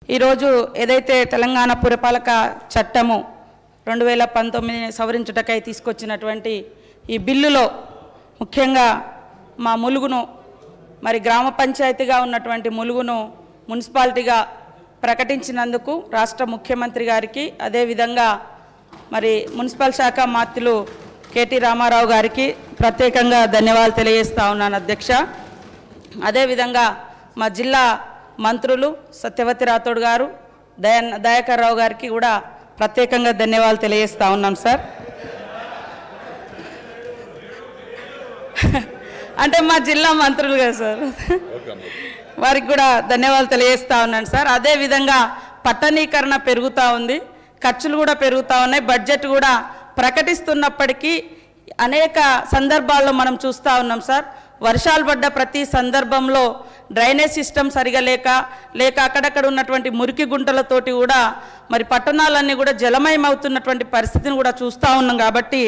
ఈరోజు ఏదైతే తెలంగాణ పురపాలక చట్టము రెండు వేల పంతొమ్మిది సవరించుటకై తీసుకొచ్చినటువంటి ఈ బిల్లులో ముఖ్యంగా మా ములుగును మరి గ్రామ పంచాయతీగా ఉన్నటువంటి ములుగును మున్సిపాలిటీగా ప్రకటించినందుకు రాష్ట్ర ముఖ్యమంత్రి గారికి అదేవిధంగా మరి మున్సిపల్ శాఖ మాత్రులు కేటీ రామారావు గారికి ప్రత్యేకంగా ధన్యవాదాలు తెలియజేస్తా ఉన్నాను అధ్యక్ష అదేవిధంగా మా జిల్లా మంత్రులు సత్యవతి రాథోడ్ గారు దయా దయాకర్ రావు గారికి కూడా ప్రత్యేకంగా ధన్యవాదాలు తెలియజేస్తా ఉన్నాం సార్ అంటే మా జిల్లా మంత్రులు కదా సార్ వారికి కూడా ధన్యవాదాలు తెలియజేస్తా ఉన్నాను సార్ అదేవిధంగా పట్టణీకరణ పెరుగుతూ ఉంది ఖర్చులు కూడా పెరుగుతూ ఉన్నాయి బడ్జెట్ కూడా ప్రకటిస్తున్నప్పటికీ అనేక సందర్భాల్లో మనం చూస్తూ ఉన్నాం సార్ వర్షాలు పడ్డ ప్రతి సందర్భంలో డ్రైనేజ్ సిస్టమ్ సరిగా లేక లేక అక్కడక్కడ ఉన్నటువంటి మురికి గుంటలతోటి కూడా మరి పట్టణాలన్నీ కూడా జలమయం అవుతున్నటువంటి పరిస్థితిని కూడా చూస్తూ ఉన్నాం కాబట్టి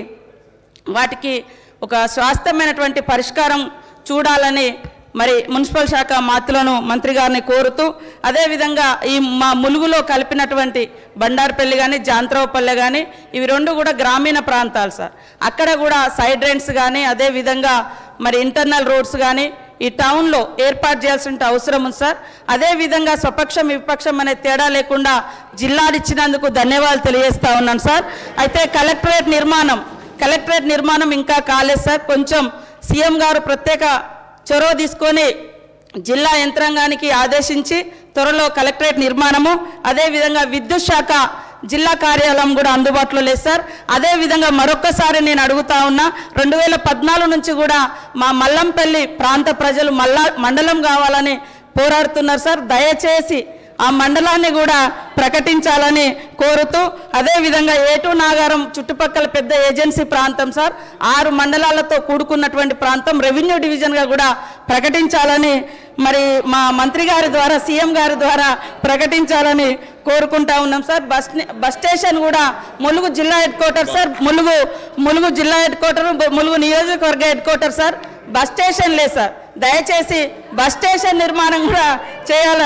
వాటికి ఒక స్వాస్థ్యమైనటువంటి పరిష్కారం చూడాలని మరి మున్సిపల్ శాఖ మాతులను మంత్రి గారిని కోరుతూ అదేవిధంగా ఈ మా ములుగులో కలిపినటువంటి బండార్పల్లి కానీ జాంత్రవపల్లె కానీ ఇవి రెండు కూడా గ్రామీణ ప్రాంతాలు సార్ అక్కడ కూడా సైడ్ రెంట్స్ కానీ అదేవిధంగా మరి ఇంటర్నల్ రోడ్స్ కానీ ఈ టౌన్లో ఏర్పాటు చేయాల్సిన అవసరం ఉంది సార్ అదేవిధంగా స్వపక్షం విపక్షం అనే తేడా లేకుండా జిల్లాడిచ్చినందుకు ధన్యవాదాలు తెలియజేస్తా ఉన్నాను సార్ అయితే కలెక్టరేట్ నిర్మాణం కలెక్టరేట్ నిర్మాణం ఇంకా కాలేదు సార్ కొంచెం సీఎం గారు ప్రత్యేక చొరవ తీసుకొని జిల్లా యంత్రాంగానికి ఆదేశించి త్వరలో కలెక్టరేట్ నిర్మాణము అదేవిధంగా విద్యుత్ శాఖ జిల్లా కార్యాలయం కూడా అందుబాటులో లేదు సార్ అదేవిధంగా మరొక్కసారి నేను అడుగుతా ఉన్నా రెండు వేల పద్నాలుగు నుంచి కూడా మా మల్లంపల్లి ప్రాంత ప్రజలు మల్లా మండలం కావాలని పోరాడుతున్నారు సార్ దయచేసి ఆ మండలాన్ని కూడా ప్రకటించాలని కోరుతూ అదేవిధంగా ఏటూ నాగారం చుట్టుపక్కల పెద్ద ఏజెన్సీ ప్రాంతం సార్ ఆరు మండలాలతో కూడుకున్నటువంటి ప్రాంతం రెవెన్యూ డివిజన్గా కూడా ప్రకటించాలని మరి మా మంత్రి గారి ద్వారా సీఎం గారి ద్వారా ప్రకటించాలని కోరుకుంటా ఉన్నాం సార్ బస్ బస్ స్టేషన్ కూడా ములుగు జిల్లా head quarter sir Mulugu Mulugu జిల్లా హెడ్ క్వార్టర్ ములుగు నియోజకవర్గ head quarter sir bus station లేదు సార్ దయచేసి బస్ స్టేషన్ నిర్మాణం కూడా చేయాల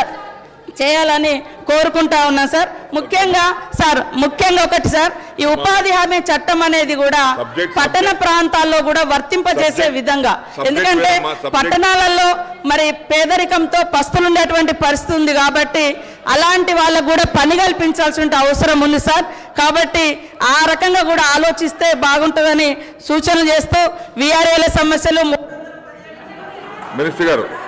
చేయాలని కోరుకుంటా ఉన్నాం సార్ ముఖ్యంగా సార్ ముఖ్యంగా ఒకటి సార్ ఈ ఉపాధి హామీ చట్టం అనేది కూడా Subject, పట్టణ ప్రాంతాల్లో కూడా వర్తింపజేసే Subject, విధంగా subject ఎందుకంటే వేరమ్మా, subject. పట్టణాలలో మరి పేదరికంతో పస్తులుండేటువంటి పరిస్థితి ఉంది కాబట్టి అలాంటి వాళ్ళకు కూడా పని కల్పించాల్సిన అవసరం ఉంది సార్ కాబట్టి ఆ రకంగా కూడా ఆలోచిస్తే బాగుంటుందని సూచనలు చేస్తూ విఆర్ఏల సమస్యలు మినిస్టర్ గారు